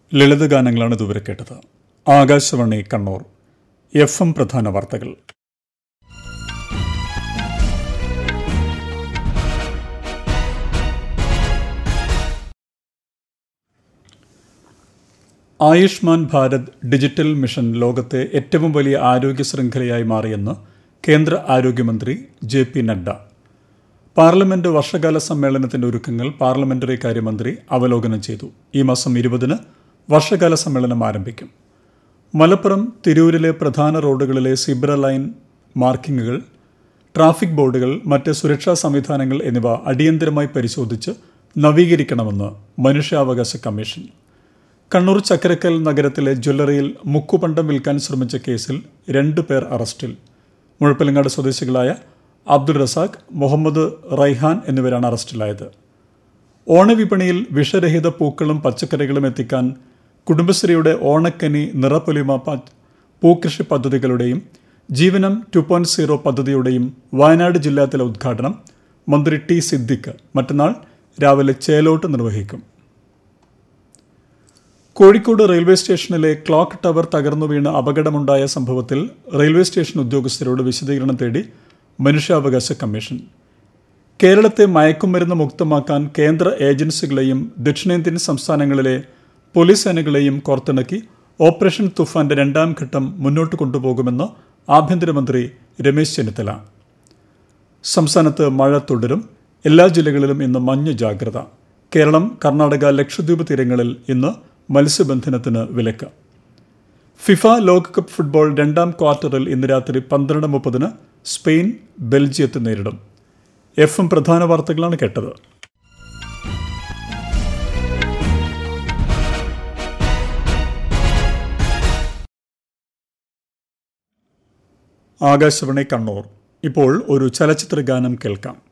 ലളിതഗാനങ്ങളാണ് ഇതുവരെ കേട്ടത് Akashvani Kannur F M പ്രധാന വാർത്തകൾ ആയുഷ്മാൻ ഭാരത് ഡിജിറ്റൽ മിഷൻ ലോകത്തെ ഏറ്റവും വലിയ ആരോഗ്യ ശൃംഖലയായി മാറിയെന്ന് കേന്ദ്ര ആരോഗ്യമന്ത്രി ജെ പി നഡ്ഡ പാർലമെന്റ് വർഷകാല സമ്മേളനത്തിന്റെ ഒരുക്കങ്ങൾ പാർലമെന്ററി കാര്യമന്ത്രി അവലോകനം ചെയ്തു ഈ മാസം ഇരുപതിന് വർഷകാല സമ്മേളനം ആരംഭിക്കും മലപ്പുറം തിരൂരിലെ പ്രധാന റോഡുകളിലെ സിബ്ര ലൈൻ മാർക്കിങ്ങുകൾ ട്രാഫിക് ബോർഡുകൾ മറ്റ് സുരക്ഷാ സംവിധാനങ്ങൾ എന്നിവ അടിയന്തരമായി പരിശോധിച്ച് നവീകരിക്കണമെന്ന് മനുഷ്യാവകാശ കമ്മീഷൻ കണ്ണൂർ ചക്കരക്കൽ നഗരത്തിലെ ജ്വല്ലറിയിൽ മുക്കുപണ്ടം വിൽക്കാൻ ശ്രമിച്ച കേസിൽ രണ്ടു പേർ അറസ്റ്റിൽ മുഴപ്പിലങ്ങാട് സ്വദേശികളായ അബ്ദുൾ റസാഖ് മുഹമ്മദ് റൈഹാൻ എന്നിവരാണ് അറസ്റ്റിലായത് ഓണവിപണിയിൽ വിഷരഹിത പൂക്കളും പച്ചക്കറികളും എത്തിക്കാൻ കുടുംബശ്രീയുടെ ഓണക്കനി നിറപ്പൊലിമ പ- പൂക്കൃഷി പദ്ധതികളുടെയും ജീവനം ടു പോയിന്റ് സീറോ പദ്ധതിയുടെയും വയനാട് ജില്ലാതല ഉദ്ഘാടനം മന്ത്രി ടി സിദ്ദിഖ് മറ്റന്നാൾ രാവിലെ ചേലോട്ട് നിർവഹിക്കും കോഴിക്കോട് റെയിൽവേ സ്റ്റേഷനിലെ ക്ലോക്ക് ടവർ തകർന്നു വീണ് അപകടമുണ്ടായ സംഭവത്തിൽ റെയിൽവേ സ്റ്റേഷൻ ഉദ്യോഗസ്ഥരോട് വിശദീകരണം തേടി മനുഷ്യാവകാശ കമ്മീഷൻ കേരളത്തെ മയക്കുമരുന്ന് മുക്തമാക്കാൻ കേന്ദ്ര ഏജൻസികളെയും ദക്ഷിണേന്ത്യൻ സംസ്ഥാനങ്ങളിലെ പോലീസ് സേനകളെയും കോർത്തിണക്കി ഓപ്പറേഷൻ തുഫാന്റെ രണ്ടാം ഘട്ടം മുന്നോട്ട് കൊണ്ടുപോകുമെന്ന് ആഭ്യന്തരമന്ത്രി രമേശ് ചെന്നിത്തല സംസ്ഥാനത്ത് മഴ തുടരും എല്ലാ ജില്ലകളിലും ഇന്ന് മഞ്ഞ ജാഗ്രത കേരളം കർണാടക ലക്ഷദ്വീപ് തീരങ്ങളിൽ ഇന്ന് മത്സ്യബന്ധനത്തിന് വിലക്ക് ഫിഫ ലോകകപ്പ് ഫുട്ബോൾ രണ്ടാം ക്വാർട്ടറിൽ ഇന്ന് രാത്രി പന്ത്രണ്ട് മുപ്പതിന് സ്പെയിൻ ബെൽജിയത്തെ നേരിടും എഫ് എം പ്രധാന വാർത്തകളാണ് കേട്ടത് ആകാശവാണി കണ്ണൂർ ഇപ്പോൾ ഒരു ചലച്ചിത്ര ഗാനം കേൾക്കാം